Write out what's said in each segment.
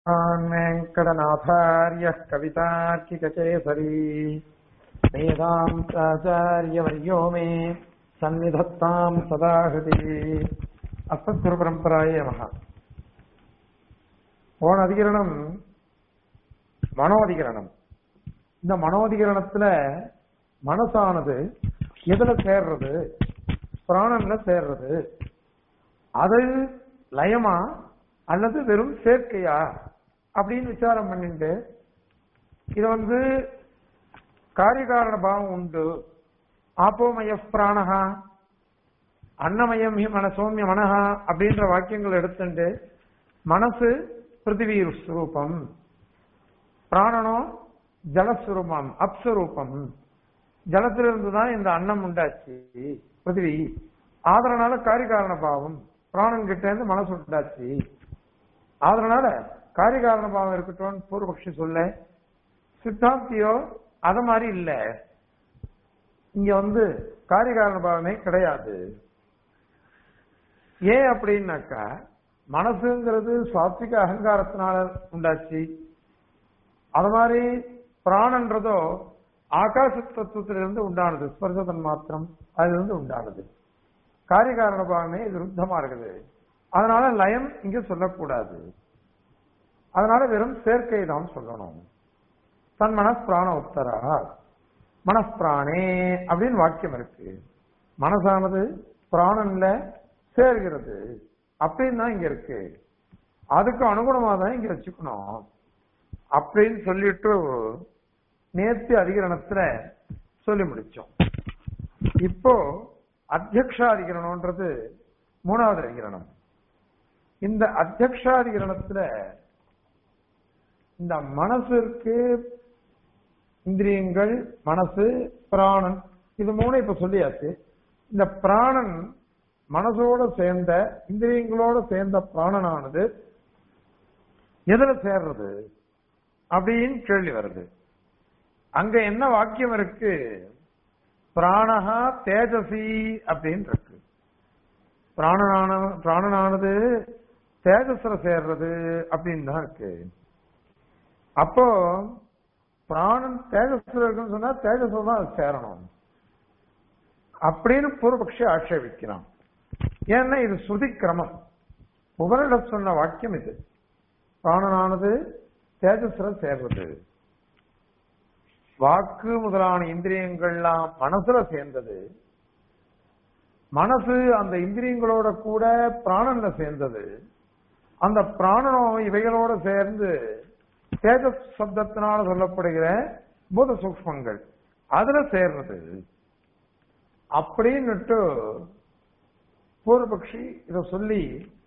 श्रीमान् वेङ्कटनाथार्यः कवितार्किककेसरी वेदान्ताचार्यवर्यो मे सन्निधत्ताम् सदा हृदि அஸ்மத்குருபரம்பராய நமக போன அதிகரணம் மனோதிகரணம் இந்த மனோதிகரணத்துல மனசானது எதுல சேர்றது பிராணன்ல சேர்றது அது லயமா அல்லது வெறும் சேர்க்கையா அப்படின்னு விசாரம் பண்ணிட்டு இது வந்து காரியகாரண பாவம் உண்டு ஆப்போமய பிராணஹா அன்னமயம் ஹி மன சௌமிய மனஹா அப்படின்ற வாக்கியங்கள் எடுத்துட்டு மனசு பிருத்திவி ஸ்வரூபம் பிராணனோ ஜலஸ்வரூபம் அப்ஸ்வரூபம் ஜலத்திலிருந்து தான் இந்த அன்னம் உண்டாச்சு பிருத்திவி ஆதரனால காரிகாரண பாவம் பிராணன் கிட்ட இருந்து மனசு உண்டாச்சு அதனால காரிகாரண பாவம் இருக்கட்டும் பூர்வபக்ஷி சொல்ல சித்தாந்தியோ அத மாதிரி இல்ல இங்க வந்து காரிகாரண பாவமே கிடையாது ஏன் அப்படின்னாக்கா மனசுங்கிறது சாத்விக அகங்காரத்தினால உண்டாச்சு அது மாதிரி பிராணன்றதோ ஆகாச தத்துவத்திலிருந்து உண்டானது ஸ்பர்சதன் மாத்திரம் அதிலிருந்து உண்டானது காரியகாரண பாவமே இது விருத்தமா இருக்குது அதனால லயம் இங்க சொல்லக்கூடாது அதனால வெறும் சேர்க்கை தான் சொல்லணும் தன் மனப்பிராண உத்தரா மனப்பிராணே அப்படின்னு வாக்கியம் இருக்கு மனசானது பிராணன்ல சேர்கிறது அப்படின்னு தான் இங்க இருக்கு அதுக்கு அனுகுணமா தான் இங்க வச்சுக்கணும் அப்படின்னு சொல்லிட்டு நேர்த்தி அதிகரணத்துல சொல்லி முடிச்சோம் இப்போ அத்தியக்ஷாதிகரணம்ன்றது மூணாவது அதிகரணம் இந்த அத்தியக்ஷாதிகரணத்துல இந்த மனசிற்கு இந்திரியங்கள் மனசு பிராணன் இது மூணு இப்ப சொல்லியாச்சு இந்த பிராணன் மனசோட சேர்ந்த இந்திரியங்களோட சேர்ந்த பிராணனானது எதுல சேர்றது அப்படின்னு கேள்வி வருது அங்க என்ன வாக்கியம் இருக்கு பிராணஹா தேஜசி அப்படின்னு இருக்கு பிராணனான பிராணனானது தேஜஸ்ல சேர்றது அப்படின்னு தான் இருக்கு அப்போ பிராணன் தேஜஸ்ல இருக்குன்னு சொன்னா தேஜஸ்ல தான் அது சேரணும் அப்படின்னு பூர்வபக்ஷி ஆட்சேபிக்கிறான் ஏன்னா இது ஸ்ருதி கிரமம் உபரிட சொன்ன வாக்கியம் இது பிராணனானது தேஜஸ்ல சேர்றது வாக்கு முதலான இந்திரியங்கள்லாம் மனசுல சேர்ந்தது மனசு அந்த இந்திரியங்களோட கூட பிராணன்ல சேர்ந்தது அந்த பிராணனும் இவைகளோட சேர்ந்து தேஜஸ் சப்தத்தினால சொல்லப்படுகிற பூத சூக்மங்கள் அதுல சேர்றது அப்படின்னுட்டு பூர்வபக்ஷி இத சொல்லி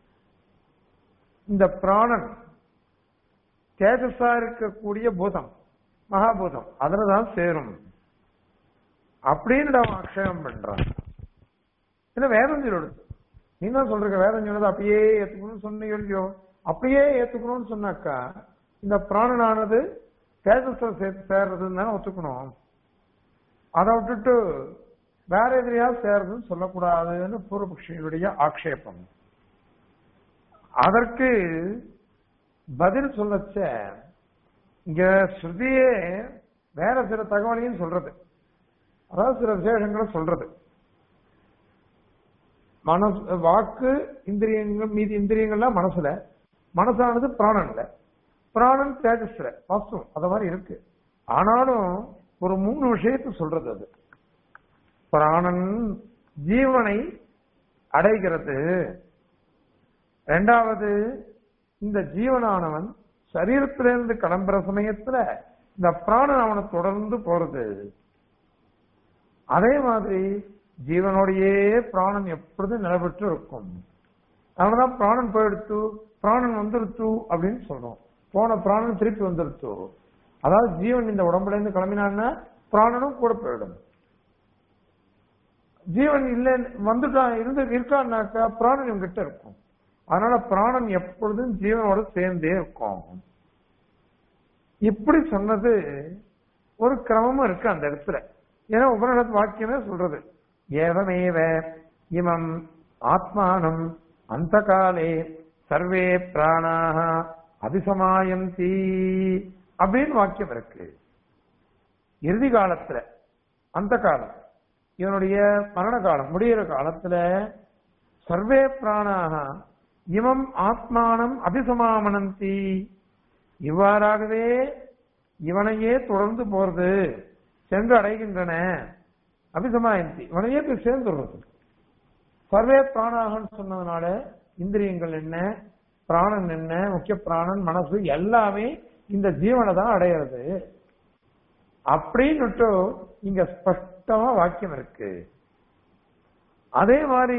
இந்த பிராணன் தேஜஸா இருக்கக்கூடிய பூதம் மகாபூதம் அதுலதான் சேரும் அப்படின்னு அவன் ஆக்ஷேபம் பண்றான் இல்ல வேதம் சொல்லுது நீ தான் சொல்ற வேதம் சொன்னது அப்படியே ஏத்துக்கணும்னு சொன்னீங்க இல்லையோ அப்படியே ஏத்துக்கணும்னு சொன்னாக்கா இந்த பிராணனானது தேஜஸ்ல சேர்த்து சேர்றதுன்னு தானே ஒத்துக்கணும் அதை விட்டுட்டு வேற எதிரியா சேர்றதுன்னு சொல்லக்கூடாதுன்னு பூர்வபக்ஷியுடைய ஆக்ஷேபம் அதற்கு பதில் சொல்லச்ச இங்க ஸ்ருதியே வேற சில தகவலையும் சொல்றது அதாவது சில விசேஷங்களை சொல்றது மனசு வாக்கு இந்திரியங்கள் மீதி இந்திரியங்கள்லாம் மனசுல மனசானது பிராணன்ல பிராணன் தேஜஸ்ல வாஸ்தவம் அத மாதிரி இருக்கு ஆனாலும் ஒரு மூணு விஷயத்த சொல்றது அது பிராணன் ஜீவனை அடைகிறது ரெண்டாவது இந்த ஜீவனானவன் சரீரத்திலிருந்து கிளம்புற சமயத்துல இந்த பிராணன் அவனை தொடர்ந்து போறது அதே மாதிரி ஜீவனோடையே பிராணன் எப்பொழுதும் நிலப்பெற்று இருக்கும் அதனாலதான் பிராணன் போயிடுத்து பிராணன் வந்துருத்து அப்படின்னு சொல்றோம் போன பிராணன் திருப்பி வந்துருத்து அதாவது ஜீவன் இந்த உடம்புல இருந்து கிளம்பினான்னா பிராணனும் கூட போயிடும் ஜீவன் இல்ல வந்துட்டான் இருந்து இருக்கான்னாக்கா பிராணன் இவங்கிட்ட இருக்கும் அதனால பிராணன் எப்பொழுதும் ஜீவனோட சேர்ந்தே இருக்கும் இப்படி சொன்னது ஒரு கிரமமும் இருக்கு அந்த இடத்துல ஏன்னா உபநிடத் வாக்கியமே சொல்றது ஏவமேவ இமம் ஆத்மானம் அந்த காலே சர்வே பிராணாக அபிசமாயந்தி அப்படின்னு வாக்கியம் இருக்கு இறுதி காலத்துல அந்த காலம் இவனுடைய மரண காலம் முடிகிற காலத்துல சர்வே பிராணாக இமம் ஆத்மானம் அபிசமாமனந்தி இவ்வாறாகவே இவனையே தொடர்ந்து போறது சென்று அடைகின்றன அபிசமாயந்தி இவனையே போய் சேர்ந்துடுறது சர்வே பிராணாகன்னு சொன்னதுனால இந்திரியங்கள் என்ன பிராணன் என்ன முக்கிய பிராணன் மனசு எல்லாமே இந்த ஜீவனை தான் அடையிறது அப்படின்னுட்டு இங்க ஸ்பஷ்டமா வாக்கியம் இருக்கு அதே மாதிரி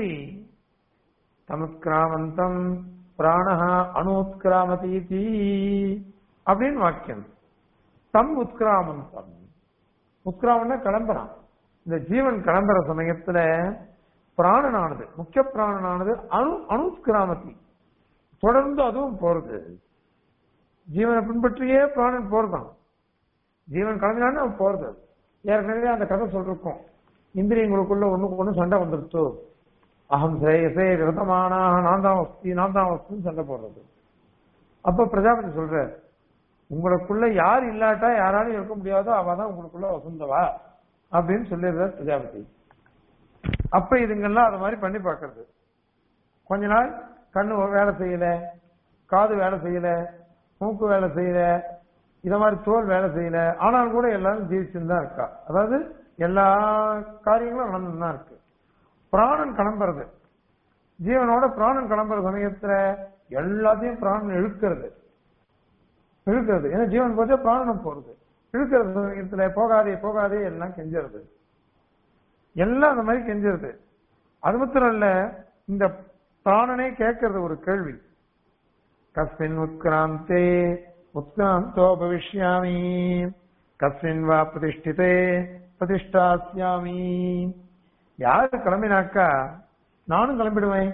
தமுத்கிராமந்தம் பிராணஹா அணுத்கிராமதீதி அப்படின்னு வாக்கியம் தம் உத்கிராமந்தம் உத்கிராமம்னா கிளம்புறான் இந்த ஜீவன் கிளம்புற சமயத்துல பிராணனானது முக்கிய பிராணனானது அணு அணுத்கிராமதி தொடர்ந்து அதுவும் போறது ஜீவனை பின்பற்றியே பிராணன் போறதான் ஜீவன் கிளம்பினான்னு அவன் போறது ஏற்கனவே அந்த கதை சொல்லிருக்கோம் இந்திரியங்களுக்குள்ள ஒண்ணுக்கு ஒண்ணு சண்டை வந்துருச்சு அகம் சேயசே விரதமானாக நான் தான் வஸ்தி நான் தான் வஸ்தின்னு சண்டை போடுறது அப்ப பிரஜாபதி சொல்ற உங்களுக்குள்ள யார் இல்லாட்டா யாராலும் இருக்க முடியாதோ அவ தான் உங்களுக்குள்ள வசந்தவா அப்படின்னு சொல்லிடுறார் பிரஜாபதி அப்ப இதுங்கெல்லாம் அது மாதிரி பண்ணி பார்க்கறது கொஞ்ச நாள் கண்ணு வேலை செய்யல காது வேலை செய்யல மூக்கு வேலை செய்யல இத மாதிரி தோல் வேலை செய்யல ஆனாலும் கூட எல்லாரும் ஜீவிச்சுன்னு தான் இருக்கா அதாவது எல்லா காரியங்களும் நடந்து தான் இருக்கு பிராணன் கிளம்புறது ஜீவனோட பிராணன் கிளம்புற சமயத்துல எல்லாத்தையும் பிராணன் இழுக்கிறது இழுக்கிறது ஏன்னா ஜீவன் போச்சா பிராணனம் போறது இழுக்கிறது சமயத்துல போகாதே போகாதே எல்லாம் கெஞ்சுறது எல்லாம் அந்த மாதிரி கெஞ்சுறது அது மாத்திரம் இல்ல இந்த பிராணனே கேட்கறது ஒரு கேள்வி கஸ்மின் உத்கிராந்தே உத்கிராந்தோ பவிஷ்யாமி கஸ்மின் வா பிரதிஷ்டிதே பிரதிஷ்டாஸ்யாமி யாரு கிளம்பினாக்கா நானும் கிளம்பிடுவேன்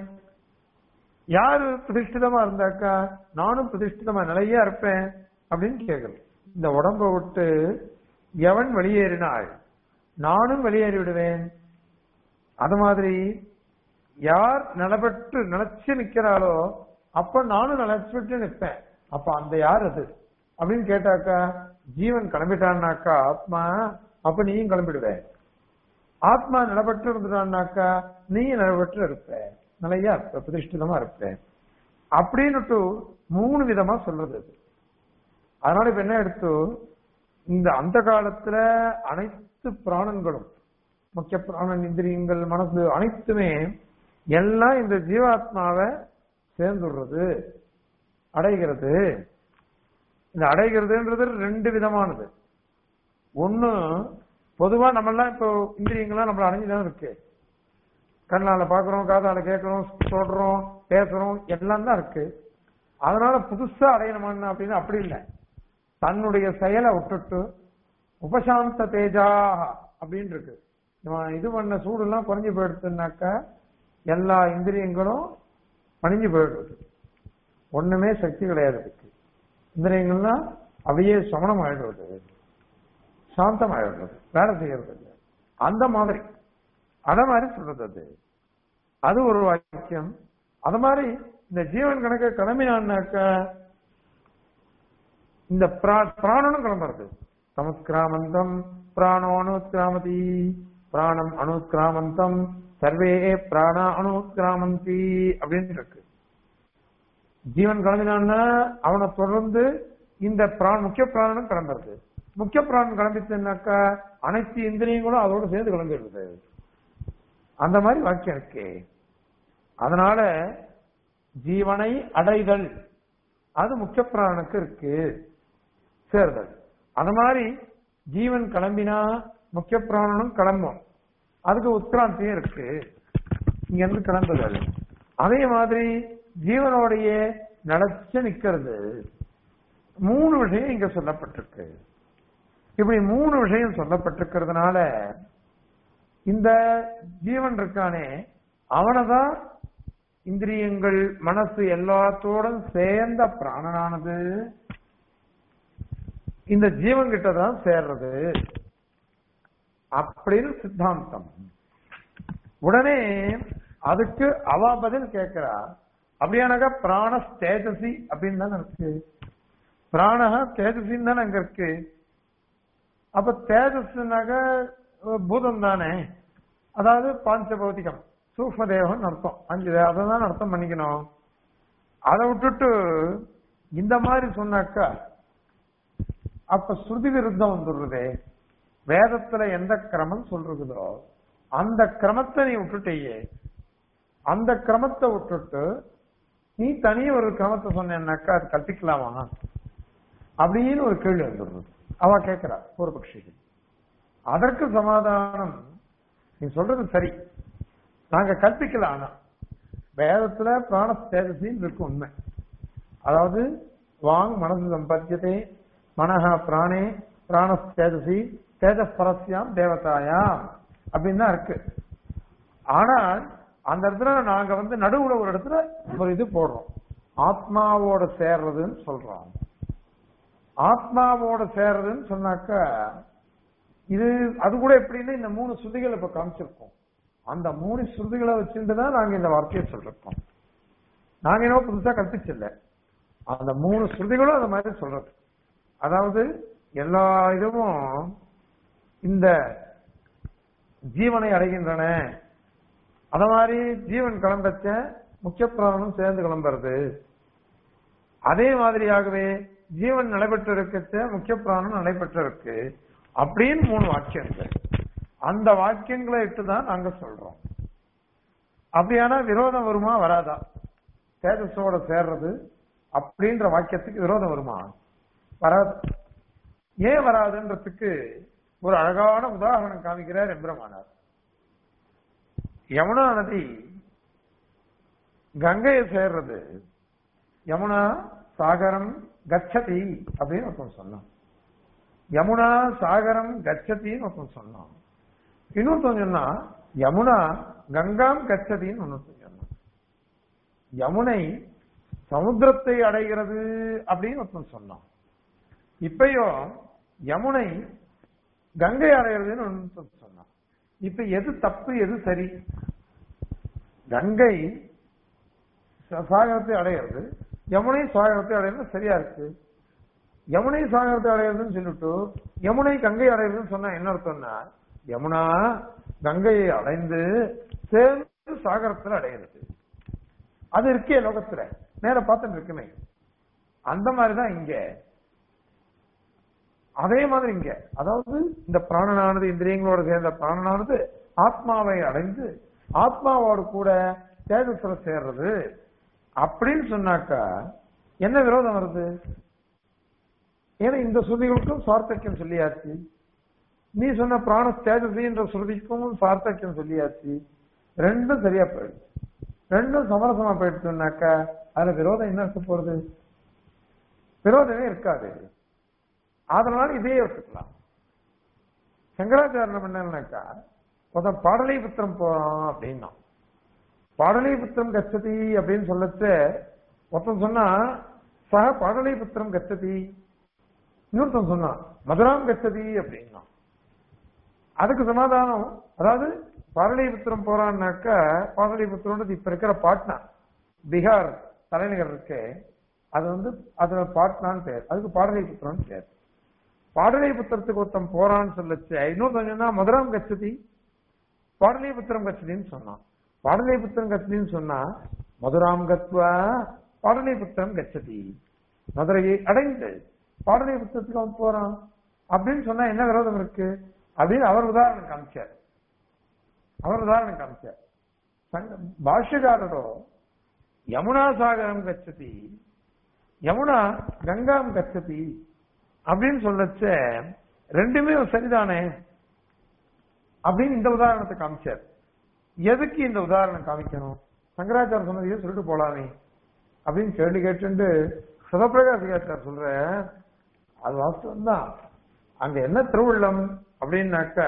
யாரு பிரதிஷ்டிதமா இருந்தாக்கா நானும் பிரதிஷ்டிதமா நிலையா இருப்பேன் அப்படின்னு கேக்குறது இந்த உடம்ப விட்டு எவன் வெளியேறினாள் நானும் வெளியேறி விடுவேன் அது மாதிரி யார் நிலப்பட்டு நிலைச்சு நிக்கிறாளோ அப்ப நானும் நிலைச்சுட்டு நிற்பேன் அப்ப அந்த யார் அது அப்படின்னு கேட்டாக்கா ஜீவன் கிளம்பிட்டான்னாக்கா ஆத்மா அப்ப நீயும் கிளம்பிடுவ ஆத்மா நிலப்பட்டு இருந்துட்டான்னாக்கா நீயும் நிலப்பட்டு இருப்ப நிலையா இருப்ப பிரதிஷ்டிதமா இருப்ப அப்படின்னுட்டு மூணு விதமா சொல்றது அது அதனால இப்ப என்ன எடுத்து இந்த அந்த காலத்துல அனைத்து பிராணங்களும் முக்கிய பிராணன் இந்திரியங்கள் மனசு அனைத்துமே எல்லாம் இந்த ஜீவாத்மாவை சேர்ந்துடுறது அடைகிறது இந்த அடைகிறதுன்றது ரெண்டு விதமானது ஒண்ணு பொதுவா நம்ம எல்லாம் இப்போ இந்திரியங்கள்லாம் நம்மள அடைஞ்சுதான் இருக்கு கண்ணால பாக்குறோம் காதால கேட்கிறோம் சொல்றோம் பேசுறோம் எல்லாம் தான் இருக்கு அதனால புதுசா அடையணுமான்னு அப்படின்னு அப்படி இல்லை தன்னுடைய செயலை விட்டுட்டு உபசாந்த தேஜா அப்படின்னு இருக்கு இவன் இது பண்ண சூடு எல்லாம் குறைஞ்சு போயிடுச்சுனாக்கா எல்லா இந்திரியங்களும் பணிஞ்சு போயிடுது ஒண்ணுமே சக்தி கிடையாது இதுக்கு இந்திரியங்கள்லாம் அப்படியே சமணம் ஆயிடுவது சாந்தம் ஆயிடுறது வேலை செய்யறது இல்லை அந்த மாதிரி அத மாதிரி சொல்றது அது அது ஒரு வாக்கியம் அது மாதிரி இந்த ஜீவன் கணக்க கிளம்பினான்னாக்கா இந்த பிரா- பிராணனும் கிளம்புறது சமுத்கிராமந்தம் பிராணோ அணுத்கிராமதி பிராணம் அணுத்கிராமந்தம் சர்வே பிராணா அணுத்கிராமந்தி அப்படின்னு இருக்கு ஜீவன் கிளம்பினான்னா அவனை தொடர்ந்து இந்த பிராண முக்கிய பிராணனும் கிளம்புறது முக்கிய பிராணன் கிளம்பிச்சுன்னாக்கா அனைத்து இந்திரியங்களும் அதோட சேர்ந்து கிளம்பிடுது அந்த மாதிரி வாக்கியம் இருக்கு அதனால ஜீவனை அடைதல் அது முக்கிய பிராணனுக்கு இருக்கு சேர்தல் அது மாதிரி ஜீவன் கிளம்பினா முக்கிய பிராணனும் கிளம்பும் அதுக்கு உத்கிராந்தியும் இருக்கு இங்க இருந்து கிளம்புதல் அதே மாதிரி ஜீவனோடைய நடச்ச நிக்கிறது மூணு விஷயம் இங்க சொல்லப்பட்டிருக்கு இப்படி மூணு விஷயம் சொல்லப்பட்டிருக்கிறதுனால இந்த ஜீவன் இருக்கானே அவனதான் இந்திரியங்கள் மனசு எல்லாத்தோடும் சேர்ந்த பிராணனானது இந்த ஜீவன் கிட்ட தான் சேர்றது அப்படின்னு சித்தாந்தம் உடனே அதுக்கு அவ பதில் கேட்கிறா அப்படியானாக்கா பிராண தேஜசி அப்படின்னு தானே இருக்கு பிராணஹ தேஜசின்னு தானே அங்க இருக்கு அப்ப தேஜஸ்னாக்க பூதம் தானே அதாவது பாஞ்சபௌதிகம் சூக்ம தேவன் அர்த்தம் அஞ்சு அதை தான் அர்த்தம் பண்ணிக்கணும் அதை விட்டுட்டு இந்த மாதிரி சொன்னாக்கா அப்ப ஸ்ருதி விருத்தம் வந்துடுறதே வேதத்துல எந்த கிரமம் சொல்றதோ அந்த கிரமத்தை நீ விட்டுட்டேயே அந்த கிரமத்தை விட்டுட்டு நீ தனியே ஒரு கிரமத்தை சொன்னேன்னாக்கா அது கற்பிக்கலாமா அப்படின்னு ஒரு கேள்வி வந்துடுறது அவ கேட்கிறா பூர்வபக்ஷிகள் அதற்கு சமாதானம் நீ சொல்றது சரி நாங்க கற்பிக்கல ஆனா வேதத்துல பிராண தேஜசின்னு இருக்கு உண்மை அதாவது வாங் மனசு சம்பத்தியதே மனஹா பிராணே பிராண தேஜசி தேஜ பரஸ்யாம் தேவதாயாம் அப்படின்னு தான் இருக்கு ஆனால் அந்த இடத்துல நாங்க வந்து நடுவுல ஒரு இடத்துல ஒரு இது போடுறோம் ஆத்மாவோட சேர்றதுன்னு சொல்றோம் ஆத்மாவோட சேர்றதுன்னு சொன்னாக்கா இது அது கூட எப்படின்னா இந்த மூணு ஸ்ருதிகளை இப்ப காமிச்சிருக்கோம் அந்த மூணு ஸ்ருதிகளை வச்சுட்டு தான் நாங்க இந்த வார்த்தையை சொல்லிருக்கோம் நாங்க என்ன புதுசா கற்பிச்சில்ல அந்த மூணு ஸ்ருதிகளும் அந்த மாதிரி சொல்றது அதாவது எல்லா இதுவும் இந்த ஜீவனை அடைகின்றன அத மாதிரி ஜீவன் கிளம்பச்ச முக்கிய பிராணம் சேர்ந்து கிளம்புறது அதே மாதிரியாகவே ஜீவன் நடைபெற்று இருக்கச்ச முக்கிய பிராணம் நடைபெற்று இருக்கு அப்படின்னு மூணு வாக்கியங்கள் அந்த வாக்கியங்களை இட்டுதான் நாங்க சொல்றோம் அப்படியானா விரோதம் வருமா வராதா தேஜஸோட சேர்றது அப்படின்ற வாக்கியத்துக்கு விரோதம் வருமா வராது ஏன் வராதுன்றதுக்கு ஒரு அழகான உதாரணம் காமிக்கிறார் எம்பிரமானார் யமுனா நதி கங்கையை சேர்றது யமுனா சாகரம் கச்சதி அப்படின்னு ஒருத்தன் சொன்னான் யமுனா சாகரம் கச்சதின்னு ஒருத்தன் சொன்னான் இன்னொருத்தன் சொன்னா யமுனா கங்காம் கச்சதின்னு ஒன்னொருத்தன் சொன்னான் யமுனை சமுத்திரத்தை அடைகிறது அப்படின்னு ஒருத்தன் சொன்னான் இப்பயும் யமுனை கங்கை அடைகிறதுன்னு ஒருத்தன் சொன்னான் இப்ப எது தப்பு எது சரி கங்கை சாகரத்தை அடையிறது யமுனை சாகரத்தை அடையிறது சரியா இருக்கு யமுனை சாகரத்தை அடையிறதுன்னு சொல்லிட்டு யமுனை கங்கை அடையிறதுன்னு சொன்னா என்ன அர்த்தம்னா யமுனா கங்கையை அடைந்து சேர்ந்து சாகரத்தில் அடையிறது அது இருக்கே லோகத்துல நேர பார்த்துட்டு இருக்குமே அந்த மாதிரிதான் இங்க அதே மாதிரி இங்க அதாவது இந்த பிராணனானது இந்திரியங்களோட சேர்ந்த பிராணனானது ஆத்மாவை அடைந்து ஆத்மாவோடு கூட தேஜஸ்ல சேர்றது அப்படின்னு சொன்னாக்கா என்ன விரோதம் வருது ஏன்னா இந்த ஸ்ருதிகளுக்கும் சார்த்தக்கியம் சொல்லியாச்சு நீ சொன்ன பிராண தேஜசின்ற ஸ்ருதிக்கும் சார்த்தக்கியம் சொல்லியாச்சு ரெண்டும் சரியா போயிடுச்சு ரெண்டும் சமரசமா போயிடுச்சுனாக்கா அதுல விரோதம் என்ன இருக்க போறது விரோதமே இருக்காது அதனால இதே எடுத்துக்கலாம் சங்கராச்சாரம் என்னன்னாக்கா முதல் பாடலிபுத்திரம் போறோம் அப்படின்னா பாடலிபுத்திரம் கச்சதி அப்படின்னு சொல்லச்சு ஒருத்தன் சொன்னா சக பாடலிபுத்திரம் கச்சதி இன்னொருத்தன் சொன்னான் மதுராம் கச்சதி அப்படின்னா அதுக்கு சமாதானம் அதாவது பாடலிபுத்திரம் போறான்னாக்கா பாடலிபுத்திரம் இப்ப இருக்கிற பாட்னா பீகார் தலைநகர் இருக்கு அது வந்து அது பாட்னான்னு பேர் அதுக்கு பாடலிபுத்திரம் பேர் பாடலிபுத்திரத்துக்கு ஒருத்தன் போறான்னு சொல்லச்சு இன்னொருத்தன் சொன்னா மதுராம் கச்சதி பாடலிபுத்திரம் கச்சதின்னு சொன்னான் பாடலிபுத்திரம் கச்சதின்னு சொன்னா மதுராம் கத்வா பாடலிபுத்திரம் கச்சதி மதுரையை அடைந்து பாடலிபுத்திரத்துக்கு அவன் போறான் அப்படின்னு சொன்னா என்ன விரோதம் இருக்கு அப்படின்னு அவர் உதாரணம் காமிச்சார் அவர் உதாரணம் காமிச்சார் சங்க- பாஷ்யக்காரரோ யமுனா சாகரம் கச்சதி யமுனா கங்காம் கச்சதி அப்படின்னு சொல்லச்ச ரெண்டுமே சரிதானே அப்படின்னு இந்த உதாரணத்தை காமிச்சார் எதுக்கு இந்த உதாரணம் காமிக்கணும் சங்கராச்சாரம் சொன்னதையே சொல்லிட்டு போலாமே அப்படின்னு கேள்வி கேட்டு சிவபிரகாசிகாச்சார் சொல்ற அது வாஸ்தவம் தான் அங்க என்ன திருவுள்ளம் அப்படின்னாக்க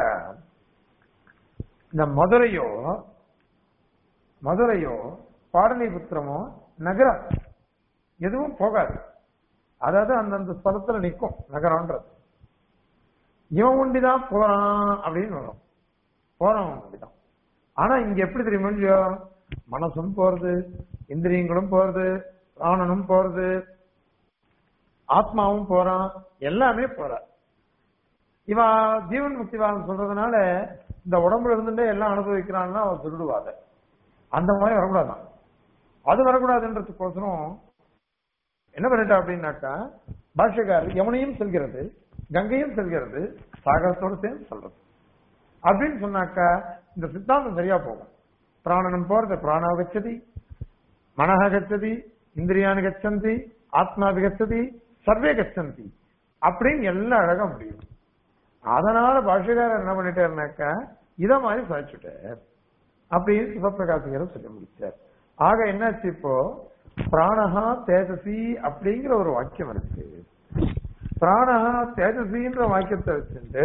இந்த மதுரையோ மதுரையோ பாடலிபுத்திரமோ நகரம் எதுவும் போகாது அதாவது அந்தந்த ஸ்தலத்துல நிக்கும் நகரம்ன்றது இவன் ஒண்டிதான் போறான் அப்படின்னு வரும் போறவன் ஒண்டிதான் ஆனா இங்க எப்படி தெரியுமா இல்லையோ மனசும் போறது இந்திரியங்களும் போறது பிராணனும் போறது ஆத்மாவும் போறான் எல்லாமே போற இவா ஜீவன் முக்திவாதம் சொல்றதுனால இந்த உடம்புல இருந்துட்டே எல்லாம் அனுபவிக்கிறான்னா அவர் சொல்லிடுவாத அந்த மாதிரி வரக்கூடாதான் அது வரக்கூடாதுன்றதுக்கோசரம் என்ன பண்ணிட்டா அப்படின்னாக்கா பாஷ்யக்காரர் யமுனையும் செல்கிறது கங்கையும் செல்கிறது சாகரத்தோடு சேர்ந்து சொல்றது அப்படின்னு சொன்னாக்கா இந்த சித்தாந்தம் சரியா போகும் பிராணனம் போறது பிராணா கச்சதி மனஹ கச்சதி இந்திரியானு கச்சந்தி ஆத்மாவி கச்சதி சர்வே கச்சந்தி அப்படின்னு எல்லாம் அழகா முடியும் அதனால பாஷ்யக்காரர் என்ன பண்ணிட்டாருனாக்கா இத மாதிரி சாதிச்சுட்டார் அப்படின்னு சிவபிரகாசிகர் சொல்லி முடிச்சார் ஆக என்னாச்சு இப்போ பிராணஹா தேஜசி அப்படிங்கிற ஒரு வாக்கியம் இருக்கு பிராணஹா தேஜசின்ற வாக்கியத்தை வச்சுட்டு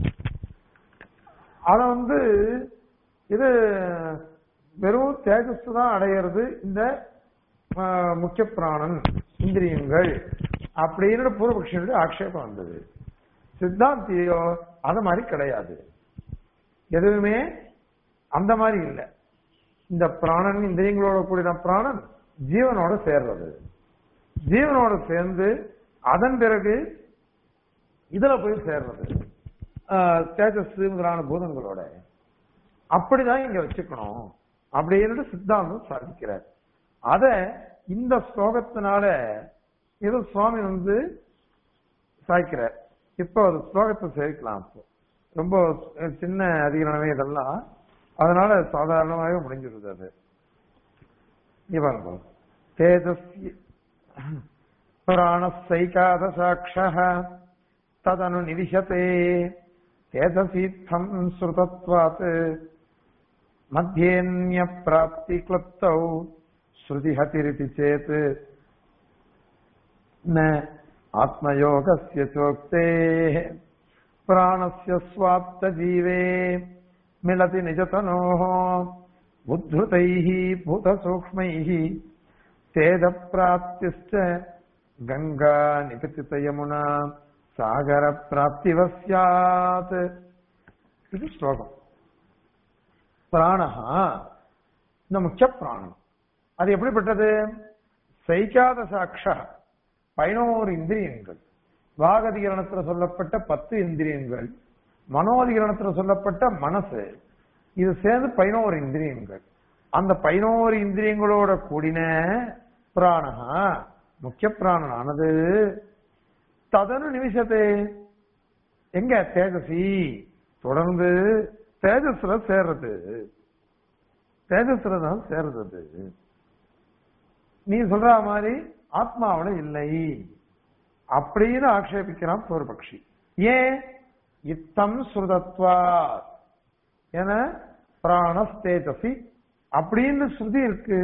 அத வந்து இது வெறும் தேஜஸ் தான் அடையிறது இந்த ஆஹ், முக்கிய பிராணன் இந்திரியங்கள் அப்படின்னு பூர்வபக்ஷனுடைய ஆக்ஷேபம் வந்தது சித்தாந்தியோ அது மாதிரி கிடையாது எதுவுமே அந்த மாதிரி இல்லை இந்த பிராணன் இந்திரியங்களோட கூடின பிராணன் ஜீவனோட சேர்றது ஜீவனோட சேர்ந்து அதன் பிறகு இதுல போய் சேர்றது ஆஹ், தேஜஸ் முதலான பூதங்களோட அப்படிதான் இங்க வச்சுக்கணும் அப்படின்னு சித்தாந்தம் சாதிக்கிறார் அத இந்த ஸ்லோகத்தினால இது சுவாமி வந்து சாய்க்கிறார் இப்போ அது ஸ்லோகத்தை சேர்க்கலாம் இப்போ ரொம்ப சின்ன அதிகரணமே இதெல்லாம் அதனால சாதாரணமாகவே முடிஞ்சிருது அது இவங்க தேஜஸ்ய பிராணசைகாதசாட்ச ததனு நிவிஷதே தேஜசீத்தம் ஸ்ருதத்வாத் மத்தியேன்ய பிராப்தி கிளப்தௌ ஸ்ருதி ஹதிரிதி சேத் न आत्मयोगस्य चोक्तेः प्राणस्य स्वाप्तजीवे मिलति निजतनोः उद्धृतैः भूतसूक्ष्मैः तेजप्राप्तिश्च गङ्गा निपतितयमुना सागरप्राप्तिव स्यात् இது ஸ்லோகம் பிராணஹா இந்த முக்கிய பிராணம் அது எப்படிப்பட்டது சைக்காத சாட்ச பதினோரு இந்திரியங்கள் வாகதிகரணத்துல சொல்லப்பட்ட பத்து இந்திரியங்கள் மனோதிகரணத்துல சொல்லப்பட்ட மனசு இது சேர்ந்து பதினோரு இந்திரியங்கள் அந்த பதினோரு இந்திரியங்களோட கூடின பிராணஹா முக்கிய பிராணனானது ததனு நிமிஷத்தே எங்க தேஜசி தொடர்ந்து தேஜஸ்ல சேர்றது தேஜஸ்ல தான் சேர்றது அது. நீ சொல்ற மாதிரி ஆத்மாவோட இல்லை அப்படின்னு ஆக்ஷேபிக்கிறான் பூர்வபக்ஷி ஏன் இத்தம் ஸ்ருதத்வா என பிராணஸ்தேஜசி அப்படின்னு ஸ்ருதி இருக்கு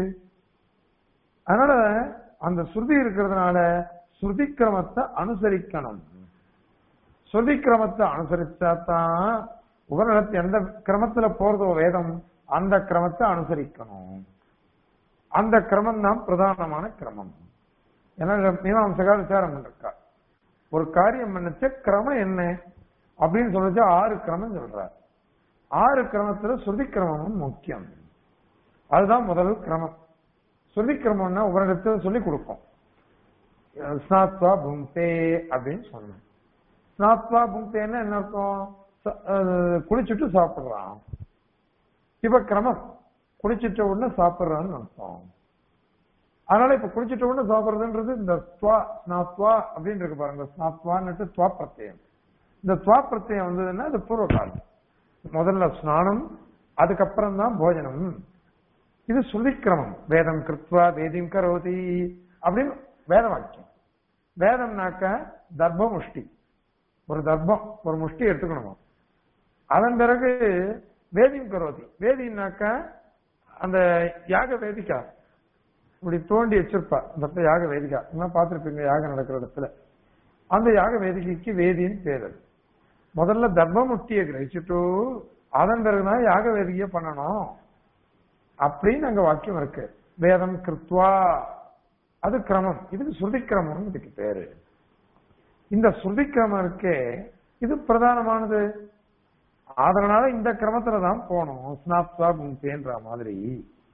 அதனால அந்த ஸ்ருதி இருக்கிறதுனால ஸ்ருதி கிரமத்தை அனுசரிக்கணும் ஸ்ருதி கிரமத்தை அனுசரிச்சா தான் உபநிடத்து எந்த கிரமத்துல போறதோ வேதம் அந்த கிரமத்தை அனுசரிக்கணும் அந்த கிரமம் தான் பிரதானமான கிரமம் ஏன்னா மீமாம்சகா விசாரம் பண்ணிருக்கா ஒரு காரியம் பண்ணுச்ச கிரமம் என்ன அப்படின்னு சொல்லிச்சு ஆறு கிரமம் சொல்றார் ஆறு கிரமத்துல ஸ்ருதி கிரமமும் முக்கியம் அதுதான் முதல் கிரமம் ஸ்ருதி கிரமம்னா உபரிடத்துல சொல்லி கொடுக்கும் ஸ்நாத்வா புங்தே அப்படின்னு சொன்னோம் ஸ்நாத்வா புங்தேன்னா என்ன அர்த்தம் ச- அஹ் குளிச்சுட்டு சாப்பிடுறான் இப்ப கிரமம் குளிச்சிட்ட உடனே சாப்பிடுறான்னு அர்த்தம் அதனால இப்ப குளிச்சிட்ட உடனே சாப்பிடுறதுன்றது இந்த ஸ்வா ஸ்நாத்வா அப்படின்னு இருக்கு பாருங்க ஸ்நாத்வான்னுட்டு துவா பிரத்யம் இந்த துவா பிரத்யம் வந்ததுன்னா அது பூர்வ காலம் முதல்ல ஸ்நானம் அதுக்கப்புறம் தான் போஜனம் இது சுருதிக்கிரமம் வேதம் கிருத்வா வேதிம் கரோதி அப்படின்னு வேத வாக்கியம் வேதம்னாக்க தர்ப்ப முஷ்டி ஒரு தர்ப்பம் ஒரு முஷ்டி எடுத்துக்கணுமா அதன் பிறகு வேதிம் கரோதி வேதினாக்க அந்த யாக வேதிக்கா இப்படி தோண்டி வச்சிருப்பா அந்த இடத்துல யாக வேதிக்கா என்ன பார்த்திருப்பீங்க யாகம் நடக்கிற இடத்துல அந்த யாக வேதிகைக்கு வேதின்னு பேர் அது. முதல்ல தர்ம முட்டியை கிரகிச்சுட்டு அதன் பிறகுதான் யாக வேதிகையை பண்ணணும் அப்படின்னு அங்க வாக்கியம் இருக்கு வேதம் கிருத்வா அது கிரமம் இதுக்கு ஸ்ருதி கிரமம் இதுக்கு பேரு இந்த ஸ்ருதி கிரமம் இருக்கே இது பிரதானமானது அதனால இந்த கிரமத்துல தான் போகணும் ஸ்நாப்தா புங்கேன்ற மாதிரி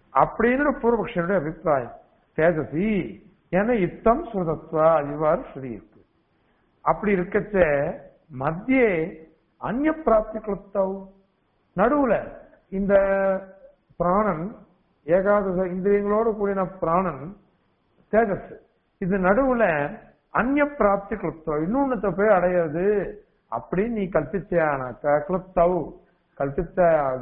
அப்படின்னு பூர்வபக்ஷனுடைய அபிப்பிராயம் தேஜசி என இத்தம் சுதத்வா இவ்வாறு ஸ்ருதி இருக்கு அப்படி இருக்கச்ச மத்தியே அந்நிய பிராப்தி கிளப்தவ் நடுவுல இந்த பிராணன் ஏகாதச இந்திரியங்களோடு கூடின பிராணன் தேஜஸ் இது நடுவுல அந்நிய பிராப்தி கிளப்தவ் இன்னொன்னத்தை போய் அடையிறது அப்படின்னு நீ கல்பிச்சானாக்க கிளப்தவ் கல்பித்த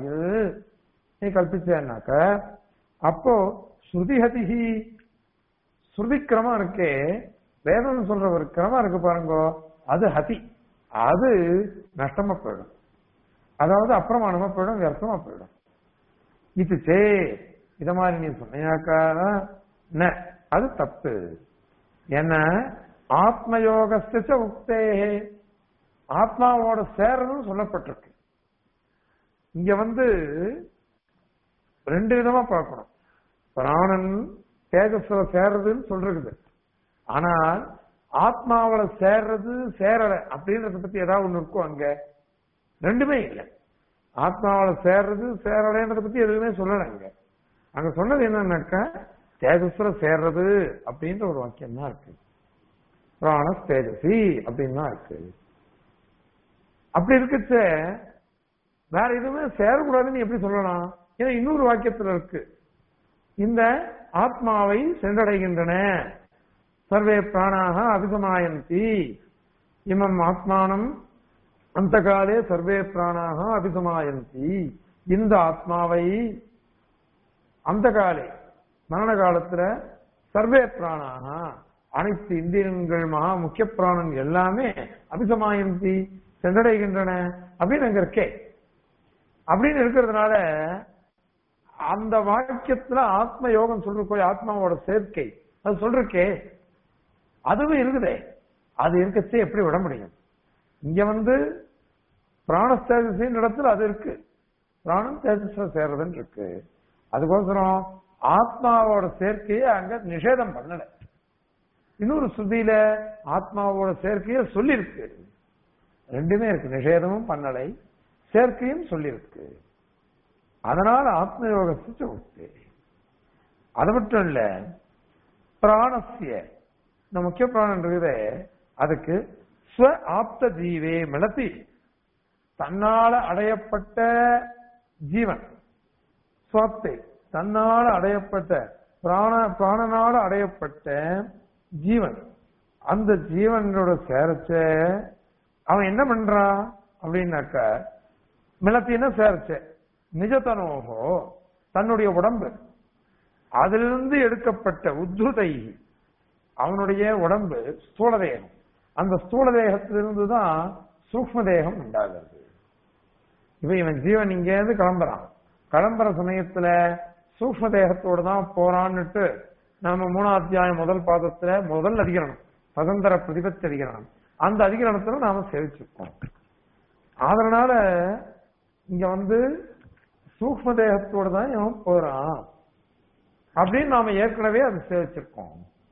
நீ கல்பிச்சானாக்க அப்போ ஸ்ருதிஹதிஹி ஸ்ருதி கிரமம் இருக்கே வேதம் சொல்ற ஒரு கிரமம் இருக்கு பாருங்க அது ஹதி அது நஷ்டமா போயிடும் அதாவது அப்பிரமாணமா போயிடும் வியர்த்தமா போயிடும் இது சே இத மாதிரி நீ சொன்னியாக்கா ந, அது தப்பு என்ன ஆத்மயோகஸ்த உக்தே ஆத்மாவோட சேர்றதும் சொல்லப்பட்டிருக்கு இங்க வந்து ரெண்டு விதமா பார்க்கணும் பிராணன் தேஜஸ்ல சேர்றதுன்னு சொல்றது ஆனால் ஆத்மாவில சேர்றது சேரல அப்படின்றத பத்தி ஏதாவது ஒண்ணு இருக்கும் அங்க ரெண்டுமே இல்லை ஆத்மாவில சேர்றது சேரலைன்றத பத்தி எதுவுமே சொல்லல அங்க அங்க சொன்னது என்னன்னாக்கா தேஜஸ்ல சேர்றது அப்படின்ற ஒரு வாக்கியம் தான் இருக்கு பிராண தேஜசி அப்படின்னு தான் இருக்கு அப்படி இருக்கச்ச வேற எதுவுமே சேரக்கூடாதுன்னு எப்படி சொல்லலாம் ஏன்னா இன்னொரு வாக்கியத்துல இருக்கு இந்த ஆத்மாவை சென்றடைகின்றன சர்வே பிராணாக அபிசமாயந்தி இமம் ஆத்மானம் அந்த காலே சர்வே பிராணாக அபிசமாயந்தி இந்த ஆத்மாவை அந்த காலே மரண காலத்துல சர்வே பிராணாக அனைத்து இந்திரியங்கள் மகா முக்கிய பிராணன் எல்லாமே அபிசமாயந்தி சென்றடைகின்றன அப்படின்னு அங்க இருக்கே அப்படின்னு இருக்கிறதுனால அந்த வாக்கியத்துல ஆத்ம யோகம் சொல்றக்கோ ஆத்மாவோட சேர்க்கை அது சொல்றக்கே அதுவும் இருக்குதே அது இருக்கச்சே எப்படி விட முடியும் இங்க வந்து பிராண தேஜஸின் இடத்துல அது இருக்கு பிராணம் தேஜஸ்ல சேர்றதுன்னு இருக்கு அதுக்கோசரம் ஆத்மாவோட சேர்க்கையை அங்க நிஷேதம் பண்ணல இன்னொரு ஸ்ருதியில ஆத்மாவோட சேர்க்கையை சொல்லியிருக்கு ரெண்டுமே இருக்கு நிஷேதமும் பண்ணலை சேர்க்கையும் சொல்லியிருக்கு அதனால ஆத்ம யோக உக்தி அது மட்டும் இல்ல பிராணசிய இந்த முக்கிய பிராணம் இருக்குதே அதுக்கு ஸ்வ ஆப்த ஜீவே மிளத்தி தன்னால அடையப்பட்ட ஜீவன் சுவாப்தை தன்னால அடையப்பட்ட பிராண பிராணனால அடையப்பட்ட ஜீவன் அந்த ஜீவனோட சேரச்ச அவன் என்ன பண்றான் அப்படின்னாக்க மிளத்தின சேரச்ச நிஜத்தனோகோ தன்னுடைய உடம்பு அதிலிருந்து எடுக்கப்பட்ட உத்ருதை அவனுடைய உடம்பு ஸ்தூல தேகம் அந்த ஸ்தூல தேகத்திலிருந்து தான் சூக்ம தேகம் உண்டாகிறது இப்ப இவன் ஜீவன் இங்க இருந்து கிளம்புறான் கிளம்புற சமயத்துல சூக்ம தேகத்தோட தான் போறான்னுட்டு நாம மூணாம் அத்தியாயம் முதல் பாதத்துல முதல் அதிகரணம் பதந்தர பிரதிபத்தி அதிகரணம் அந்த அதிகரணத்துல நாம சேவிச்சிருக்கோம் அதனால இங்க வந்து சூக்ம தேகத்தோட தான் இவன் போறான் அப்படின்னு நாம ஏற்கனவே அதை சேவிச்சிருக்கோம்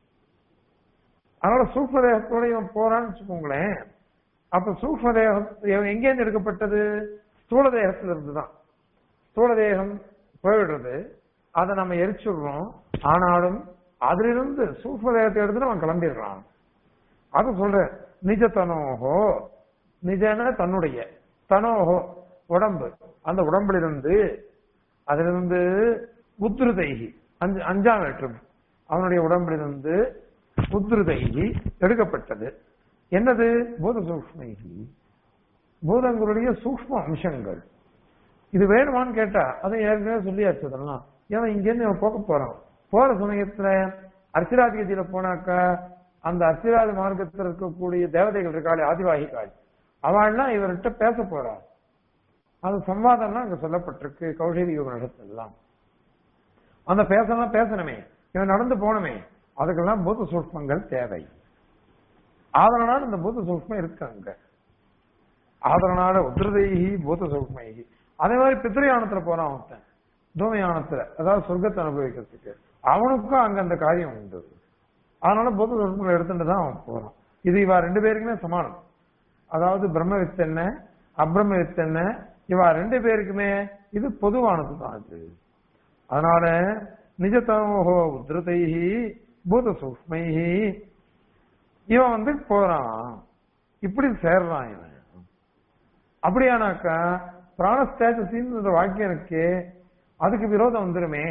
அதனால சூக்ம தேகத்தோட இவன் போறான்னு வச்சுக்கோங்களேன் அப்ப சூக்ம தேகம் இவன் எங்கேருந்து எடுக்கப்பட்டது ஸ்தூல தேகத்துல இருந்துதான் ஸ்தூல தேகம் போயிடுறது அதை நம்ம எரிச்சுடுறோம் ஆனாலும் அதிலிருந்து சூக்ம தேகத்தை எடுத்து அவன் கிளம்பிடுறான் அது சொல்ற நிஜ தனோகோ நிஜன தன்னுடைய தனோகோ உடம்பு அந்த உடம்பிலிருந்து அதிலிருந்து உத்ருதைகி அஞ்சு அஞ்சாம் வேற்றுமை அவனுடைய உடம்பிலிருந்து உத்ருதைகி எடுக்கப்பட்டது என்னது பூத சூக்ஷ்மைகி பூதங்களுடைய சூக்ஷ்ம அம்சங்கள் இது வேணுமான்னு கேட்டா அதை ஏற்கனவே சொல்லியாச்சு அதெல்லாம் ஏன்னா இங்க இருந்து இவன் போக போறான் போற சமயத்துல அர்ச்சிராதிகதியில போனாக்கா அந்த அர்ச்சிராதி மார்க்கத்தில் இருக்கக்கூடிய தேவதைகள் இருக்காளே ஆதிவாகிகாள் அவள்லாம் இவர்கிட்ட பேச போறா அது சம்வாதம்லாம் அங்க சொல்லப்பட்டிருக்கு கௌஷதி யுகனிடத்தெல்லாம் அந்த பேசலாம் பேசணுமே இவன் நடந்து போனமே அதுக்கெல்லாம் பூத சூக்மங்கள் தேவை அதனால இந்த பூத சூக்மம் இருக்கு அங்க அதனால உத்ரதைகி பூத சூக்மைகி அதே மாதிரி பித்ரயானத்துல போறான் ஒருத்தன் தூமயானத்துல அதாவது சொர்க்கத்தை அனுபவிக்கிறதுக்கு அவனுக்கும் அங்க அந்த காரியம் உண்டு அதனால பூத சூக்மங்களை எடுத்துட்டு தான் அவன் போறான் இது இவா ரெண்டு பேருக்குமே சமானம் அதாவது பிரம்ம வித்து என்ன அப்ரம்ம வித்து என்ன இவா ரெண்டு பேருக்குமே இது பொதுவானது தான் இது அதனால நிஜத்தமோகோ உத்ருதைஹி பூத சூக்ஷ்மைஹி இவன் வந்து போறான் இப்படி சேர்றான் இவன் அப்படியானாக்கா பிராணஸ்தேஜசின்னு வாக்கியம் இருக்கு அதுக்கு விரோதம் வந்துருமே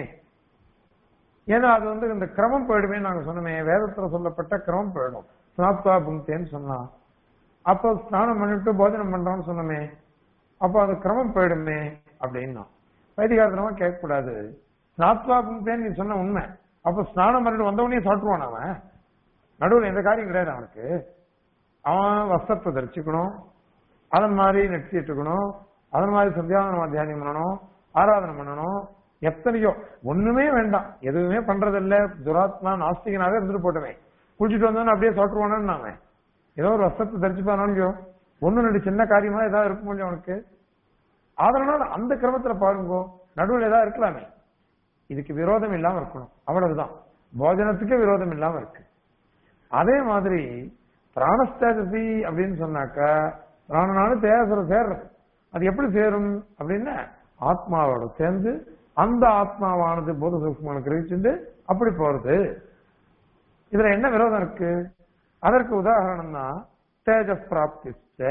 ஏன்னா அது வந்து இந்த கிரமம் போயிடுமே நாங்க சொன்னோமே வேதத்துல சொல்லப்பட்ட கிரமம் போயிடும் ஸ்நாத்வா புங்தேன்னு சொன்னான் அப்போ ஸ்நானம் பண்ணிட்டு போஜனம் பண்றோம்னு சொன்னோமே அப்போ அது கிரமம் போயிடுமே அப்படின்னா வைதிகாரத்தனமா கேட்கக்கூடாது ஸ்நாத்வா புங்தேன்னு நீ சொன்ன உண்மை அப்போ ஸ்நானம் பண்ணிட்டு வந்தவனே சாப்பிட்டுவான் அவன் நடுவில் எந்த காரியம் கிடையாது அவனுக்கு அவன் வஸ்திரத்தை தரிச்சுக்கணும் அதன் மாதிரி நெட்டிட்டுக்கணும் அதன் மாதிரி சந்தியாவனம் தியானம் பண்ணணும் ஆராதனை பண்ணணும் எத்தனையோ ஒண்ணுமே வேண்டாம் எதுவுமே பண்றதில்ல துராத்மா நாஸ்திகனாவே இருந்துட்டு போட்டுமே குளிச்சுட்டு வந்தோன்னு அப்படியே சாப்பிட்டுவானு அவன் ஏதோ ஒரு வஸ்திரத்தை தரிச்சுப்பானோ ஒண்ணு ரெண்டு சின்ன காரியமா ஏதாவது இருக்கும் இல்லையா அவனுக்கு அதனால அந்த கிரமத்துல பாருங்க நடுவில் ஏதாவது இருக்கலாமே இதுக்கு விரோதம் இல்லாம இருக்கணும் அவ்வளவுதான் போஜனத்துக்கே விரோதம் இல்லாம இருக்கு அதே மாதிரி பிராணஸ்தேஜசி அப்படின்னு சொன்னாக்கா பிராணனாலும் தேசர சேர்றது அது எப்படி சேரும் அப்படின்னா ஆத்மாவோட சேர்ந்து அந்த ஆத்மாவானது போத சூக்மனை கிரகிச்சுட்டு அப்படி போறது இதுல என்ன விரோதம் இருக்கு அதற்கு உதாரணம் தான் தேஜஸ் பிராப்தி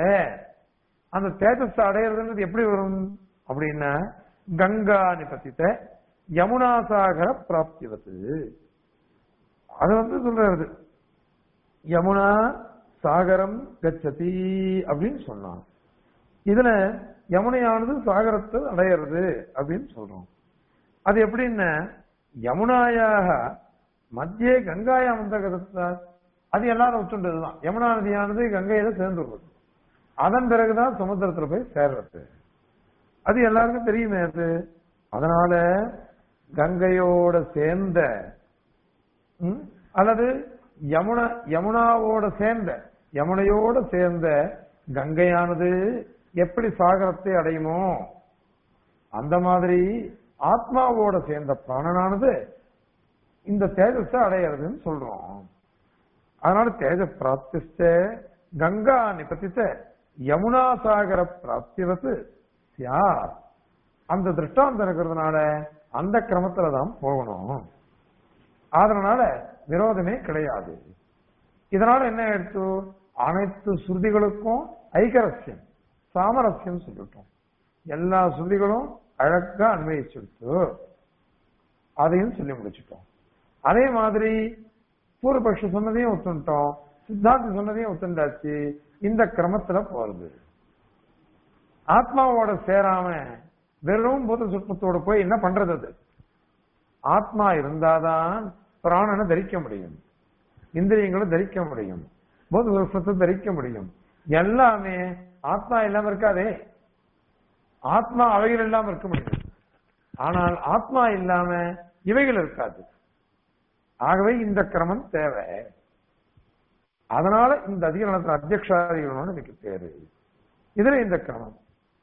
அந்த தேஜஸ் அடையிறதுன்றது எப்படி வரும் அப்படின்னா கங்கா நிபத்தித்த யமுனா சாகர பிராப்திவத்து அது வந்து சொல்றது யமுனா சாகரம் கச்சதி அப்படின்னு சொன்னான் இதுல யமுனையானது சாகரத்தை அடையிறது அப்படின்னு சொல்றோம் அது எப்படின்னா யமுனாயாக மத்திய கங்காயாம் வந்த அது எல்லாரும் ஒத்துண்டதுதான் யமுனா நதியானது கங்கையில சேர்ந்து வருது அதன் பிறகுதான் சமுத்திரத்துல போய் சேர்றது அது எல்லாருக்கும் தெரியுமே அது அதனால கங்கையோட சேர்ந்த ம், அல்லது யமுனா யமுனாவோட சேர்ந்த யமுனையோட சேர்ந்த கங்கையானது எப்படி சாகரத்தை அடையுமோ அந்த மாதிரி ஆத்மாவோட சேர்ந்த பிராணனானது இந்த தேஜஸ அடையிறதுன்னு சொல்றோம் அதனால தேஜ பிராப்திச்ச கங்கா நிபத்தித்த யமுனா சாகர பிராப்திவத்து சியார் அந்த திருஷ்டாந்தம் இருக்கிறதுனால அந்த கிரமத்துல தான் போகணும் அதனால விரோதமே கிடையாது இதனால என்ன எடுத்து அனைத்து ஸ்ருதிகளுக்கும் ஐகரஸ்யம் சாமரஸ்யம் சொல்லிட்டோம் எல்லா ஸ்ருதிகளும் அழகா அன்வயிச்சுடுத்து அதையும் சொல்லி முடிச்சிட்டோம் அதே மாதிரி பூர்வபக்ஷ சொன்னதையும் ஒத்துட்டோம் சித்தாந்தி சொன்னதையும் ஒத்துண்டாச்சு இந்த கிரமத்துல போறது ஆத்மாவோட சேராம வெறும் பூத சுத்தத்தோட போய் என்ன பண்றது அது ஆத்மா இருந்தாதான் பிராணனை தரிக்க முடியும் இந்திரியங்களை தரிக்க முடியும் போத சுத்தத்தை தரிக்க முடியும் எல்லாமே ஆத்மா இல்லாம இருக்காதே ஆத்மா அவைகள் இல்லாம இருக்க முடியும் ஆனால் ஆத்மா இல்லாம இவைகள் இருக்காது ஆகவே இந்த கிரமம் தேவை அதனால இந்த அதிகரணத்துல அத்தியக்ஷாதிகரணம்னு இதுக்கு பேரு இதுல இந்த கிரமம்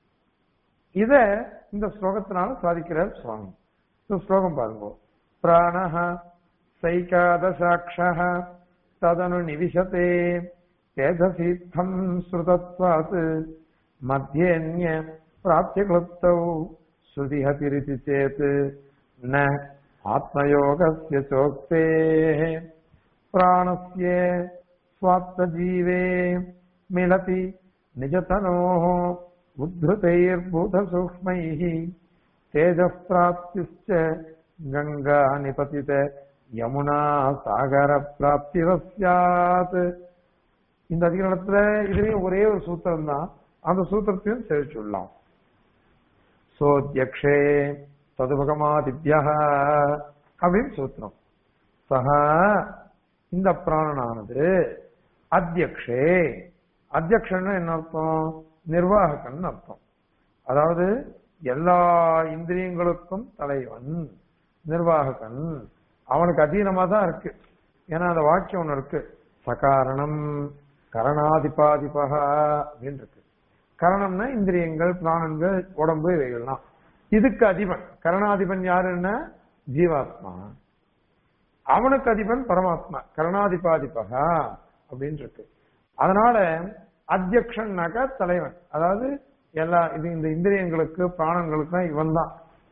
இத இந்த ஸ்லோகத்தினால சாதிக்கிறார் சுவாமி இந்த ஸ்லோகம் பாருங்க பிராணஹ சைகாதசாட்ச ததனு நிவிசதே தேஜசீத்தம் ஸ்ருதத்வாத் மத்தியன்ய பிராப்தியக்லுப்தௌ ஸ்ருதிஹதிரிதி சேத் ந ஆத்மயோகஸ்ய சோக்தேः प्राणस्य स्वात्मजीवे मिलति निजतनोः उद्धृतैर्बुधसूक्ष्मैः तेजः प्राप्तिश्च गङ्गा निपतित யமுனா சாகர பிராப்திவ ஸ்யாத் இந்த அதிகரணத்துல இதுலயும் ஒரே ஒரு சூத்திரம் தான் அந்த சூத்திரத்தையும் சேர்த்துள்ளலாம் சோத்யக்ஷே ததுபகமாதித்யா அப்படின்னு சூத்திரம் சக இந்த பிராணனானது அத்தியக்ஷே அத்தியக்ஷன்னு என்ன அர்த்தம் நிர்வாகக்கன் அர்த்தம் அதாவது எல்லா இந்திரியங்களுக்கும் தலைவன் நிர்வாககன் அவனுக்கு அதீனமா தான் இருக்கு ஏன்னா அந்த வாக்கியம் ஒண்ணு இருக்கு சகாரணம் கரணாதிபாதிபக அப்படின்னு இருக்கு கரணம்னா இந்திரியங்கள் பிராணங்கள் உடம்பு இவைகள்லாம் இதுக்கு அதிபன் கரணாதிபன் யாருன்னா ஜீவாத்மா அவனுக்கு அதிபன் பரமாத்மா கரணாதிபாதிபகா அப்படின்னு இருக்கு அதனால அத்தியக்ஷன்னாக்கா தலைவன் அதாவது எல்லா இது இந்த இந்திரியங்களுக்கு பிராணங்களுக்கு இவன் தான் அது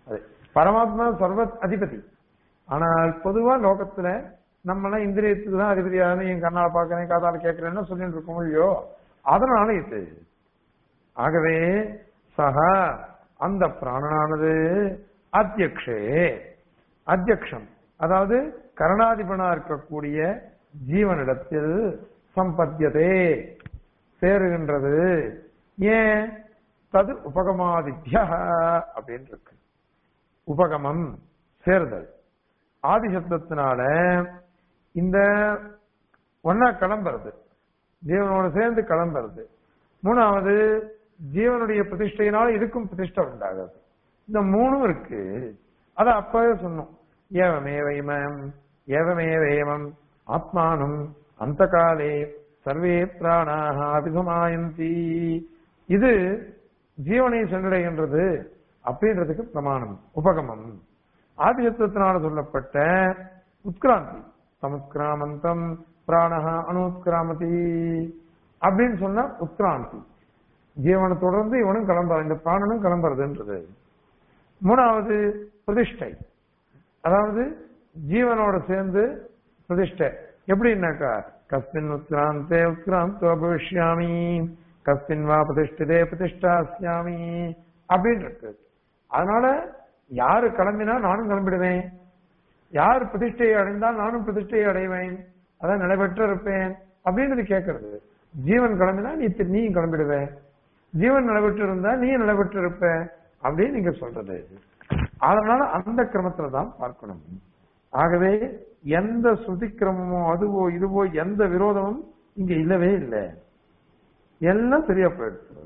பரமாத்மா சர்வ அதிபதி ஆனால் பொதுவா லோகத்துல நம்ம எல்லாம் இந்திரியத்துக்கு தான் அதிபதியான என் கண்ணால பாக்குறேன் காதால கேட்கிறேன்னு சொல்லிட்டு இருக்கோம் இல்லையோ அதனால இது ஆகவே சகா அந்த பிராணனானது அத்தியக்ஷே அத்தியக்ஷம் அதாவது கரணாதிபனா இருக்கக்கூடிய ஜீவனிடத்தில் சம்பத்தியதே சேருகின்றது ஏன் தது உபகமாதித்யா அப்படின்னு இருக்கு உபகமம் சேர்தல் ஆதிசப்தத்தினால இந்த ஒன்னா கிளம்புறது ஜீவனோட சேர்ந்து கிளம்புறது மூணாவது ஜீவனுடைய பிரதிஷ்டையினால இதுக்கும் பிரதிஷ்டை உண்டாகுது இந்த மூணும் இருக்கு அத அப்பவே சொன்னோம் ஏவமேவமம் ஏவமேவேமம் ஆத்மானம் அந்த காலே சர்வே பிராணாக அபிசமாயந்தி இது ஜீவனை சென்றடைகின்றது அப்படின்றதுக்கு பிரமாணம் உபகமம் ஆதிசத்துவத்தினால சொல்லப்பட்ட உத்கிராந்தி சமுத்கிராமந்தம் பிராணஹா அணுத்கிராமதி அப்படின்னு சொன்னா உத்கிராந்தி ஜீவனை தொடர்ந்து இவனும் கிளம்புறான் இந்த பிராணனும் கிளம்புறதுன்றது மூணாவது பிரதிஷ்டை அதாவது ஜீவனோட சேர்ந்து பிரதிஷ்டை எப்படின்னாக்கா கஸ்மின் உத்கிராந்தே உத்கிராந்தோ பவிஷ்யாமி கஸ்மின் வா பிரதிஷ்டிதே பிரதிஷ்டாஸ்யாமி அப்படின்னு இருக்கு அதனால யாரு கிளம்பினா நானும் கிளம்பிடுவேன் யார் பிரதிஷ்டையை அடைந்தால் நானும் பிரதிஷ்டையை அடைவேன் அதான் நிலைபெற்று இருப்பேன் அப்படின்றது கேட்கறது ஜீவன் கிளம்பினா நீ தி- நீயும் கிளம்பிடுவேன் ஜீவன் நிலைபெற்று இருந்தா நீ நிலைபெற்று இருப்ப அப்படின்னு நீங்க சொல்றது அதனால அந்த கிரமத்துல தான் பார்க்கணும் ஆகவே எந்த ஸ்ருதி கிரமமோ அதுவோ இதுவோ எந்த விரோதமும் இங்க இல்லவே இல்லை எல்லாம் சரியா போயிடுச்சு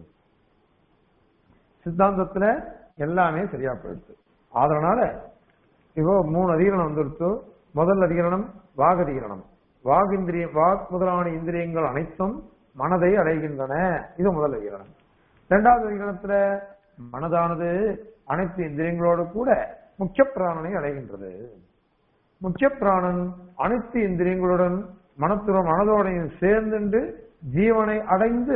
சித்தாந்தத்துல எல்லாமே சரியா போயிடுச்சு அதனால இப்போ மூணு அதிகரணம் வந்துருச்சு முதல் அதிகரணம் வாகதிகரணம் வாகிந்திரிய வாக் முதலான இந்திரியங்கள் அனைத்தும் மனதை அடைகின்றன இது முதல் அதிகரணம் இரண்டாவது அதிகரணத்துல மனதானது அனைத்து இந்திரியங்களோடு கூட முக்கிய பிராணனை அடைகின்றது முக்கிய பிராணன் அனைத்து இந்திரியங்களுடன் மனத்துடன் மனதோடையும் சேர்ந்துண்டு ஜீவனை அடைந்து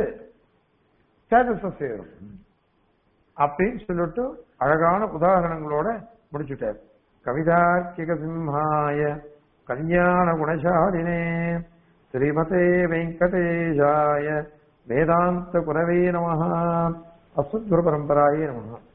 சேதச சேரும் அப்படின்னு சொல்லிட்டு அழகான உதாரணங்களோட முடிச்சுட்டார் கவிதாக்கிக சிம்ஹாய கல்யாண குணசாலினே ஸ்ரீமதே வெங்கடேஷாய வேதாந்த குரவே நம அஸ்வத்குரு பரம்பராயே நம